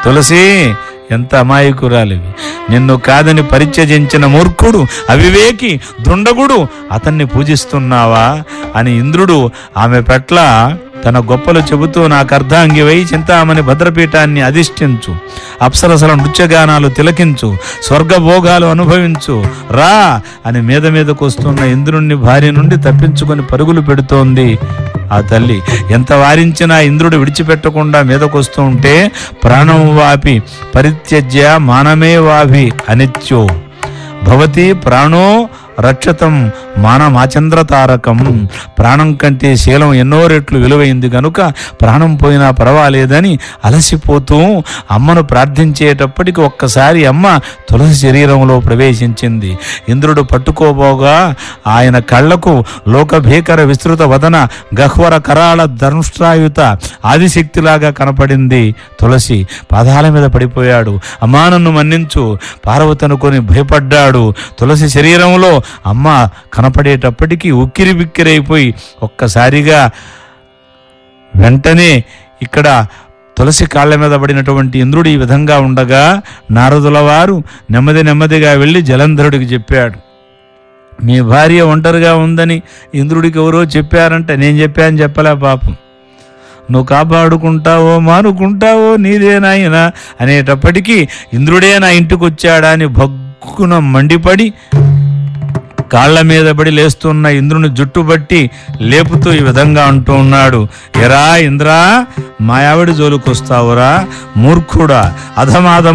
తులసి ఎంత అమాయకురాలివి నిన్ను కాదని పరిత్యజించిన మూర్ఖుడు అవివేకి దుండగుడు అతన్ని పూజిస్తున్నావా అని ఇంద్రుడు ఆమె పట్ల తన గొప్పలు చెబుతూ నాకు అర్ధాంగివై చింతామణి భద్రపీఠాన్ని అధిష్ఠించు అప్సరసల నృత్యగానాలు తిలకించు స్వర్గభోగాలు అనుభవించు రా అని మీద మీదకు వస్తున్న ఇంద్రుణ్ణి భార్య నుండి తప్పించుకొని పరుగులు పెడుతోంది ఆ తల్లి ఎంత వారించినా ఇంద్రుడు విడిచిపెట్టకుండా మీదకొస్తూ ఉంటే ప్రాణం వాపి పరిత్యజ్య మానమే వాభి అనిత్యో భవతి ప్రాణో రక్షతం మానమాచంద్ర తారకం ప్రాణం కంటే శీలం ఎన్నో రెట్లు విలువైంది కనుక ప్రాణం పోయినా పర్వాలేదని అలసిపోతూ అమ్మను ప్రార్థించేటప్పటికి ఒక్కసారి అమ్మ తులసి శరీరంలో ప్రవేశించింది ఇంద్రుడు పట్టుకోబోగా ఆయన కళ్ళకు లోకభీకర విస్తృత వదన గహ్వర కరాళ ధనుష్ట్రాయుత ఆదిశక్తిలాగా కనపడింది తులసి పాదాల మీద పడిపోయాడు అమ్మా నన్ను మన్నించు పార్వతి అనుకొని భయపడ్డాడు తులసి శరీరంలో అమ్మ కనపడేటప్పటికీ ఉక్కిరి బిక్కిరైపోయి ఒక్కసారిగా వెంటనే ఇక్కడ తులసి కాళ్ళ మీద పడినటువంటి ఇంద్రుడు ఈ విధంగా ఉండగా నారదుల వారు నెమ్మది నెమ్మదిగా వెళ్ళి జలంధరుడికి చెప్పాడు మీ భార్య ఒంటరిగా ఉందని ఇంద్రుడికి ఎవరో చెప్పారంటే నేను చెప్పాను చెప్పలే పాపం నువ్వు కాపాడుకుంటావో మానుకుంటావో నీదే నాయన అనేటప్పటికీ ఇంద్రుడే నా ఇంటికి వచ్చాడా అని భగ్గున మండిపడి కాళ్ళ మీద పడి లేస్తున్న ఇంద్రుని జుట్టుబట్టి లేపుతూ ఈ విధంగా అంటూ ఉన్నాడు ఎరా ఇంద్రా మా ఆవిడ జోలుకొస్తావురా మూర్ఖుడా అధమాధమ